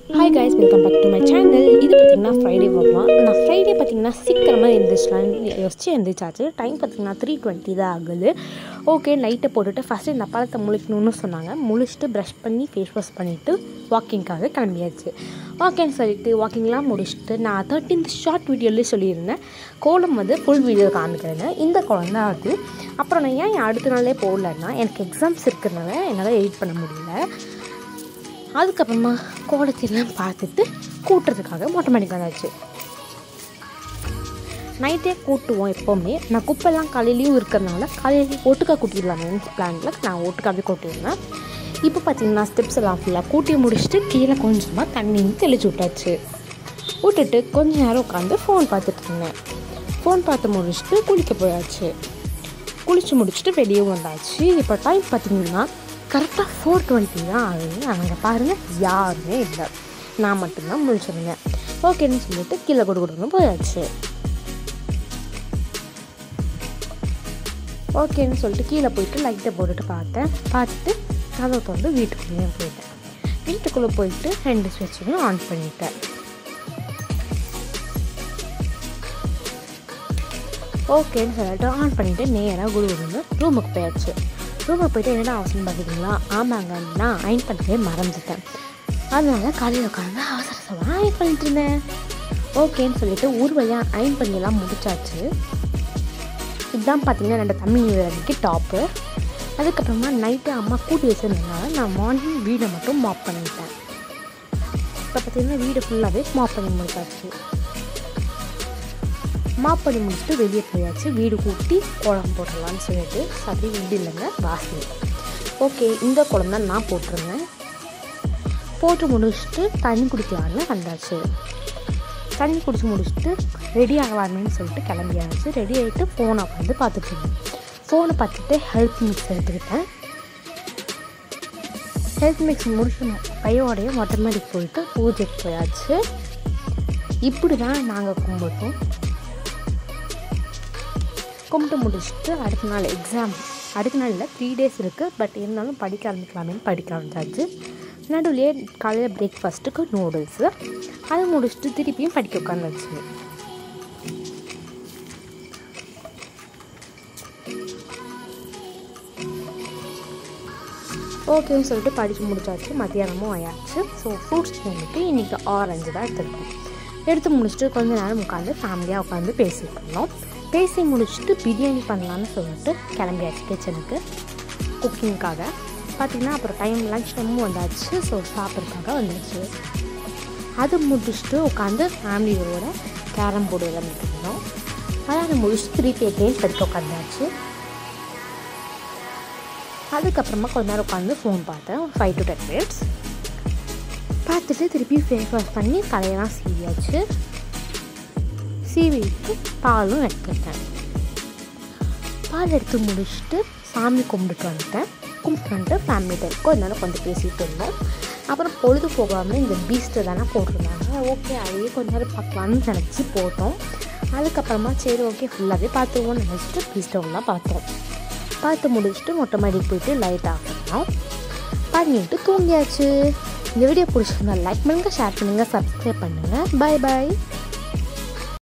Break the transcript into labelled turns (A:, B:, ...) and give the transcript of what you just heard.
A: hi guys welcome back to my channel இது பார்த்தீங்கன்னா Friday வரலாம் நான் ஃப்ரைடே பார்த்தீங்கன்னா சீக்கிரமாக எழுந்திரிச்சலான்னு யோசிச்சு எழுந்திரிச்சாச்சு டைம் பார்த்தீங்கன்னா த்ரீ டுவெண்ட்டி தான் ஆகுது ஓகே லைட்டை போட்டுட்டு ஃபஸ்ட்டு இந்த பழத்தை முழிக்கணும்னு சொன்னாங்க முழிச்சிட்டு ப்ரஷ் பண்ணி ஃபேஸ் வாஷ் பண்ணிவிட்டு வாக்கிங்காக கிளம்பியாச்சு ஓகேன்னு சொல்லிட்டு வாக்கிங்லாம் முடிச்சுட்டு நான் தேர்ட்டீன்த் ஷார்ட் வீடியோலேயே சொல்லியிருந்தேன் கோலம் வந்து ஃபுல் வீடியோ காமிக்கிறேங்க இந்த கோலம் தான் அது அப்புறம் நான் ஏன் அடுத்த நாளே போகலன்னா எனக்கு எக்ஸாம்ஸ் இருக்கிறதுனால என்னால் எடிட் பண்ண முடியல அதுக்கப்புறமா கோலத்தையெல்லாம் பார்த்துட்டு கூட்டுறதுக்காக மொட்டை மாடிக்கு வந்தாச்சு நைட்டே கூட்டுவோம் எப்போவுமே நான் குப்பைலாம் காலையிலையும் இருக்கிறதுனால காலையிலேயே ஒட்டுக்கா கூட்டிடலாமே பிளானில் நான் ஒட்டுக்காவே கூட்டியிருந்தேன் இப்போ பார்த்தீங்கன்னா ஸ்டெப்ஸ் எல்லாம் ஃபுல்லாக கூட்டி முடிச்சுட்டு கீழே கொஞ்சமாக தண்ணி தெளிச்சு விட்டாச்சு விட்டுட்டு கொஞ்ச நேரம் உட்காந்து ஃபோன் பார்த்துட்டு இருந்தேன் ஃபோன் பார்த்து முடிச்சுட்டு குளிக்க போயாச்சு குளிச்சு முடிச்சுட்டு வெளியே வந்தாச்சு இப்போ டைம் பார்த்தீங்கன்னா கரெக்டாக ஃபோர் டுவெண்ட்டி தான் ஆகுது அங்கே பாருங்கள் யாருமே இல்லை நான் மட்டும்தான் முழிச்சிருந்தேன் ஓகேன்னு சொல்லிட்டு கீழே கொடு கொடுன்னு போயாச்சு ஓகேன்னு சொல்லிட்டு கீழே போயிட்டு லைட்டை போட்டுட்டு பார்த்தேன் பார்த்துட்டு கதவை திறந்து வீட்டுக்குள்ளேயே போயிட்டேன் வீட்டுக்குள்ளே போயிட்டு ரெண்டு ஸ்விட்சையும் ஆன் பண்ணிட்டேன் ஓகேன்னு சொல்லிட்டு ஆன் பண்ணிவிட்டு நேராக குடுகுடுன்னு ரூமுக்கு போயாச்சு ரூமுக்கு போயிட்டு என்னடா அவசரம் பார்க்குறீங்களா ஆமாங்க நான் அயன் பண்ணவே மறந்துட்டேன் அதனால காலையில் உட்காந்து அவசர அவசரமாக அயன் பண்ணிட்டு இருந்தேன் ஓகேன்னு சொல்லிட்டு ஒரு வழியாக அயன் பண்ணியெல்லாம் முடிச்சாச்சு இதுதான் பார்த்தீங்கன்னா என்னோட தமிழ் நியூ இயர் அன்றைக்கி டாப்பு அதுக்கப்புறமா நைட்டு அம்மா கூட்டி வச்சுருந்ததுனால நான் மார்னிங் வீடை மட்டும் மாப் பண்ணிட்டேன் இப்போ பார்த்தீங்கன்னா வீடு ஃபுல்லாகவே மாப் பண்ணி முடிச்சாச்சு மாப் பண்ணி முடிச்சுட்டு வெளியே போயாச்சு வீடு கூட்டி குழம்பு போடலான்னு சொல்லிட்டு சரி வீடு இல்லைங்க வாசல் ஓகே இந்த குழம்பு தான் நான் போட்டிருந்தேன் போட்டு முடிச்சுட்டு தண்ணி குடிக்கலான்னு வந்தாச்சு தண்ணி குடிச்சு முடிச்சுட்டு ரெடி ஆகலாமேன்னு சொல்லிட்டு கிளம்பியாச்சு ரெடி ஆகிட்டு ஃபோனை வந்து பார்த்துட்டு இருந்தேன் ஃபோனை பார்த்துட்டு ஹெல்த் மிக்ஸ் எடுத்துக்கிட்டேன் ஹெல்த் மிக்ஸ் முடிச்சு கையோடைய மொட்டை மாடிக்கு போயிட்டு பூஜைக்கு போயாச்சு இப்படி தான் நாங்கள் கும்பிட்டோம் கும்பிட்டு முடிச்சுட்டு அடுத்த நாள் எக்ஸாம் அடுத்த நாளில் த்ரீ டேஸ் இருக்குது பட் இருந்தாலும் படிக்க ஆரம்பிக்கலாமேன்னு படிக்க ஆரம்பிச்சாச்சு நடுவுலேயே காலையில் பிரேக்ஃபாஸ்ட்டுக்கு நூடுல்ஸு அதை முடிச்சுட்டு திருப்பியும் படிக்க உட்காந்துச்சு ஓகேன்னு சொல்லிட்டு படித்து முடிச்சாச்சு மத்தியானமும் ஆயாச்சு ஸோ ஃப்ரூட்ஸ் வந்துட்டு இன்றைக்கி ஆரஞ்சு தான் எடுத்துருக்கோம் எடுத்து முடிச்சுட்டு கொஞ்ச நேரம் உட்காந்து ஃபேமிலியாக உட்காந்து பேசிட்டு இருந்தோம் பேசி முடிச்சுட்டு பிரியாணி பண்ணலான்னு சொல்லிட்டு கிளம்பியாச்சு கிச்சனுக்கு குக்கிங்க்காக பார்த்திங்கன்னா அப்புறம் டைம் லஞ்ச் டைமும் வந்தாச்சு ஸோ சாப்பிட்றதுக்காக வந்துச்சு அது முடிச்சுட்டு உட்காந்து ஃபேமிலியோட கேரம் போர்டு விளையாண்டுட்டு இருந்தோம் அதாவது முடிச்சுட்டு திருப்பி எகெயின் படிக்க உட்காந்தாச்சு அதுக்கப்புறமா கொஞ்ச நேரம் உட்காந்து ஃபோன் பார்த்தேன் ஒரு ஃபைவ் டு டென் மினிட்ஸ் பார்த்துட்டு திருப்பி ஃபேஸ் வாஷ் பண்ணி தலையெல்லாம் சீவியாச்சு சீவிட்டு பாலும் எடுத்துக்கிட்டேன் பால் எடுத்து முடிச்சுட்டு சாமி கும்பிட்டுட்டு வந்துட்டேன் கும்பிட்டு வந்துட்டு ஃபேமிலி டைம் கொஞ்ச நேரம் கொஞ்சம் பேசிகிட்டு இருந்தோம் அப்புறம் பொழுது போகாமல் இந்த பீஸ்ட்டு தானே போட்டிருந்தாங்க ஓகே அதையே கொஞ்ச நேரம் பார்க்கலான்னு நினச்சி போட்டோம் அதுக்கப்புறமா சரி ஓகே ஃபுல்லாகவே பார்த்துருவோம்னு நினச்சிட்டு பீஸ்டவெல்லாம் பார்த்தோம் பார்த்து முடிச்சுட்டு மொட்டை மாடிக்கு போயிட்டு லைட் ஆஃப் பண்ணோம் பண்ணிட்டு தூங்கியாச்சு இந்த வீடியோ பிடிச்சிருந்தா லைக் பண்ணுங்கள் ஷேர் பண்ணுங்கள் சப்ஸ்கிரைப் பண்ணுங்கள் பாய் பாய்